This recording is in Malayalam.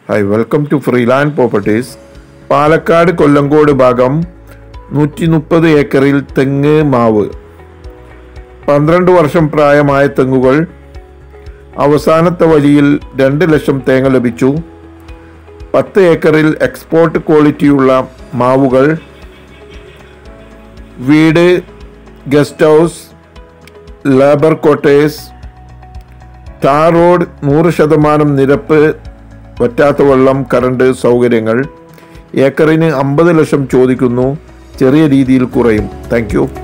hi welcome to Freeland properties Palakkad Kollengode ഭാഗം നൂറ്റി മുപ്പത് ഏക്കറിൽ തെങ്ങ് മാവ് പന്ത്രണ്ട് വർഷം പ്രായമായ തെങ്ങുകൾ അവസാനത്തെ വഴിയിൽ രണ്ട് ലക്ഷം തേങ്ങ ലഭിച്ചു പത്ത് ഏക്കറിൽ എക്സ്പോർട്ട് ക്വാളിറ്റിയുള്ള മാവുകൾ വീട് guest house labour quarters tar road നൂറ് ശതമാനം നിരപ്പ് വറ്റാത്ത വെള്ളം കറണ്ട് സൗകര്യങ്ങൾ ഏക്കറിന് അമ്പത് ലക്ഷം ചോദിക്കുന്നു ചെറിയ രീതിയിൽ കുറയും താങ്ക് യു